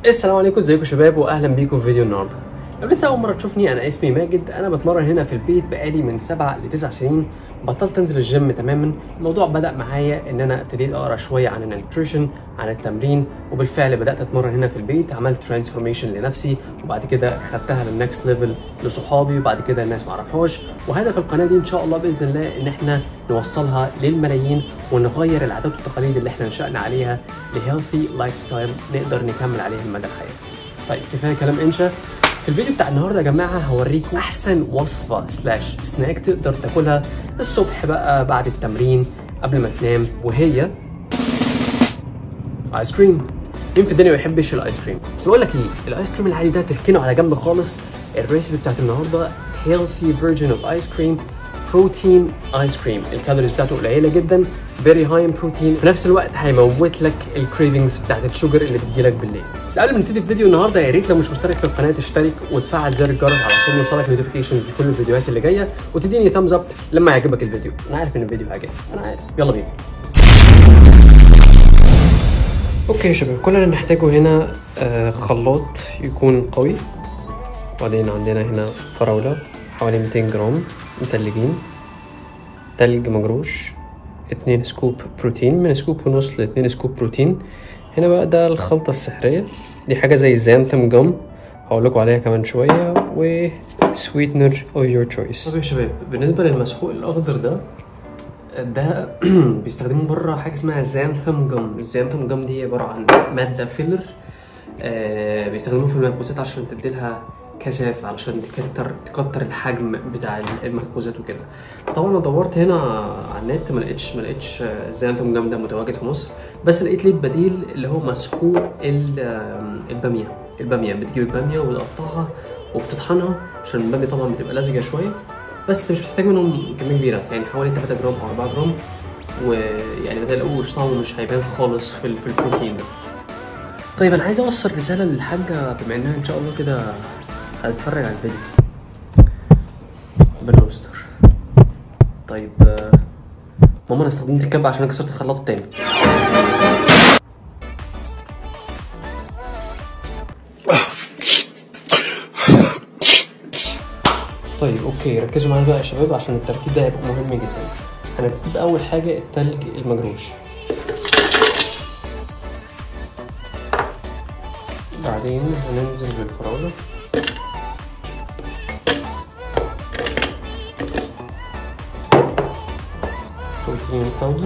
السلام عليكم ازيكم يا شباب واهلا بيكم في فيديو النهارده لو لسه اول مره تشوفني انا اسمي ماجد انا بتمرن هنا في البيت بقالي من سبعة لتسع سنين بطلت انزل الجيم تماما الموضوع بدا معايا ان انا ابتديت اقرا شويه عن النيوتريشن عن التمرين وبالفعل بدات اتمرن هنا في البيت عملت ترانسفورميشن لنفسي وبعد كده خدتها للنكست ليفل لصحابي وبعد كده الناس معرفهاش وهدف القناه دي ان شاء الله باذن الله ان احنا نوصلها للملايين ونغير العادات والتقاليد اللي احنا نشأنا عليها لهيلثي لايف ستايل نقدر نكمل عليها مدى الحياه طيب كفايه كلام انشا في الفيديو بتاع النهارده يا جماعه هوريكم احسن وصفه سلاش سناك تقدر تاكلها الصبح بقى بعد التمرين قبل ما تنام وهي ايس كريم مين في الدنيا ما يحبش الايس كريم بس بقول لك ايه الايس كريم العادي ده تركنه على جنب خالص الريسيبي بتاعت النهارده healthy version of ice cream بروتين ايس كريم الكالوريز بتاعته قليله جدا فيري هاي ان بروتين في نفس الوقت هيموت لك الكريفنجز بتاعت الشوجر اللي بتجيلك بالليل بس قبل ما نبتدي الفيديو النهارده يا ريت لو مش مشترك في القناه تشترك وتفعل زر الجرس علشان يوصلك نوتيفيكيشنز بكل الفيديوهات اللي جايه وتديني ثامز اب لما يعجبك الفيديو انا عارف ان الفيديو هيعجبك انا عارف يلا بينا اوكي يا شباب كل اللي نحتاجه هنا آه، خلاط يكون قوي وبعدين عندنا هنا فراولة حوالي 200 جرام متلجين تلج مجروش اتنين سكوب بروتين من سكوب ونص لاتنين سكوب بروتين هنا بقى ده الخلطة السحرية دي حاجة زي زانتم جم هقول لكم عليها كمان شوية و سويتنر اوف يور تشويس طب يا شباب بالنسبة للمسحوق الأخضر ده ده بيستخدموا بره حاجه اسمها زانثم جم الزانثم جم دي عباره عن ماده فيلر آه بيستخدموها في المخبوزات عشان تديلها كثافه علشان تكتر تكتر الحجم بتاع المخبوزات وكده طبعا انا دورت هنا على النت ما لقيتش ما لقيتش الزانثم جم ده متواجد في مصر بس لقيت ليه بديل اللي هو مسحوق ال- آه، الباميه الباميه بتجيب الباميه وتقطعها وبتطحنها عشان الباميه طبعا بتبقى لزجه شويه بس انت مش محتاج منهم كميه كبيره يعني حوالي 3 جرام او 4 جرام ويعني ما تقلقوش طعمه مش هيبان خالص في ال- في البروتين ده طيب انا عايز اوصل رساله للحاجه بما انها ان شاء الله كده هتتفرج على الفيديو ربنا يستر طيب آه، ماما انا استخدمت الكب عشان أنا كسرت الخلاط التاني طيب اوكي ركزوا معايا بقى يا شباب عشان الترتيب ده هيبقى مهم جدا هنبتدي باول حاجه التلج المجروش بعدين هننزل بالفراوله بروتين باودر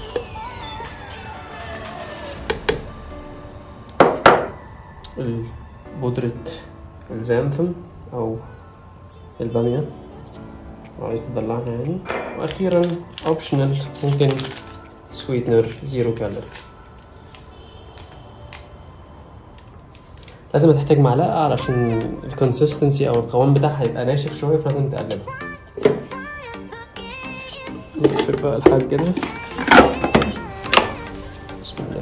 بودرة الزانثم أو البامية لو عايز تدلعنا يعني وأخيرا اوبشنال ممكن سويتنر زيرو كالوري لازم تحتاج معلقة علشان الكونسستنسي أو القوام بتاعها يبقى ناشف شوية فلازم تقلبها نقفل بقى الحاجة كده بسم الله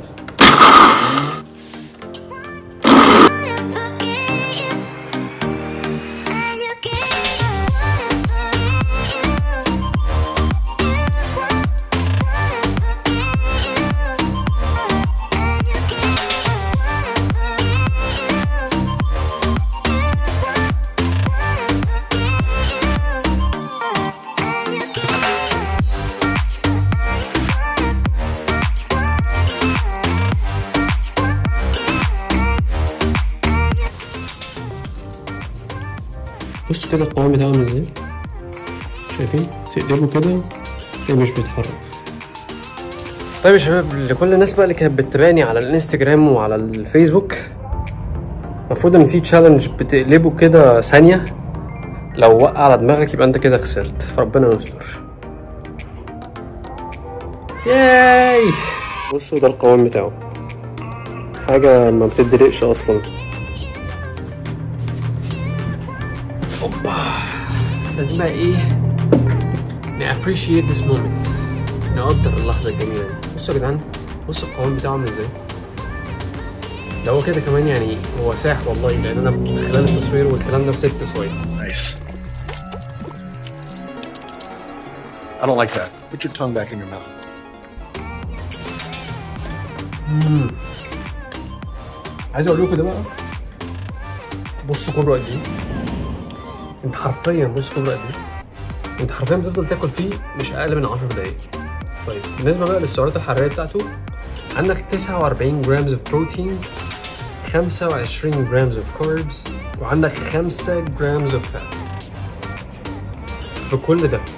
بصوا كده القوام بتاعه عامل ازاي شايفين تقلبه كده تلاقيه مش بيتحرك طيب يا شباب لكل الناس بقى اللي كانت بتتابعني على الانستجرام وعلى الفيسبوك المفروض ان في تشالنج بتقلبه كده ثانية لو وقع على دماغك يبقى انت كده خسرت فربنا يستر ياي بصوا ده القوام بتاعه حاجة ما بتدلقش اصلا اوبا لازم بقى ايه ن appreciate this moment نقدر اللحظة الجميلة دي بصوا يا جدعان بصوا القوام بتاعه عامل ازاي ده هو كده كمان يعني هو ساح والله لان انا في خلال التصوير والكلام ده مسكت شويه Nice. I don't like that. Put your tongue back in your mouth. عايز اقول لكم ده بقى بصوا كله قد ايه انت حرفيا بص كله قد ايه انت حرفيا بتفضل تاكل فيه مش اقل من 10 دقايق طيب بالنسبه بقى للسعرات الحراريه بتاعته عندك 49 جرامز اوف بروتين 25 جرامز اوف كاربز وعندك 5 جرامز اوف فات في كل ده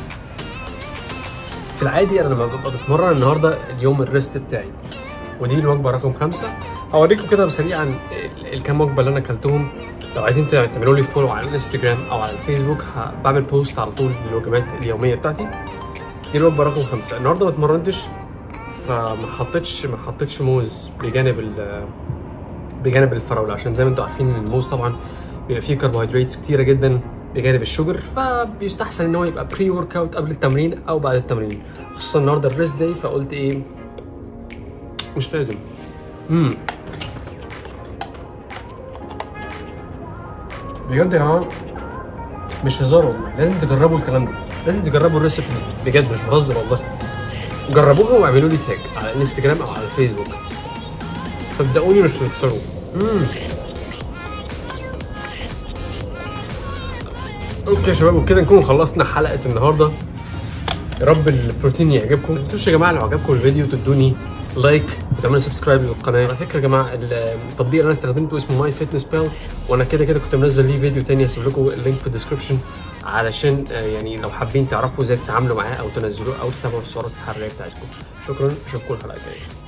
في العادي انا لما ببقى بتمرن النهارده اليوم الريست بتاعي ودي الوجبه رقم خمسة هوريكم كده سريعا ال- الكام وجبه اللي انا اكلتهم لو عايزين تع- تعملوا لي فولو على الانستجرام او على الفيسبوك ه- بعمل بوست على طول بالوجبات اليوميه بتاعتي دي الوجبه رقم خمسة النهارده ما اتمرنتش فما حطيتش ما حطيتش موز بجانب ال بجانب الفراوله عشان زي ما انتم عارفين إن الموز طبعا بيبقى فيه كربوهيدرات كتيره جدا بجانب الشوجر فبيستحسن ان هو يبقى بري ورك اوت قبل التمرين او بعد التمرين خصوصا النهارده الريست داي فقلت ايه مش لازم امم بجد يا جماعه مش هزار والله لازم تجربوا الكلام ده لازم تجربوا الريسبي دي بجد مش بهزر والله جربوها واعملوا لي تاج على الانستجرام او على الفيسبوك صدقوني مش هتخسروا امم اوكي يا شباب وبكده نكون خلصنا حلقه النهارده يا رب البروتين يعجبكم ما تنسوش يا جماعه لو عجبكم الفيديو تدوني لايك وتعملوا سبسكرايب للقناه على فكره يا جماعه التطبيق اللي انا استخدمته اسمه ماي فيتنس بال وانا كده كده كنت منزل ليه فيديو تاني هسيب لكم اللينك في الديسكربشن علشان آه، يعني لو حابين تعرفوا ازاي تتعاملوا معاه او تنزلوه او تتابعوا السعرات الحراريه بتاعتكم شكرا اشوفكم الحلقه الجايه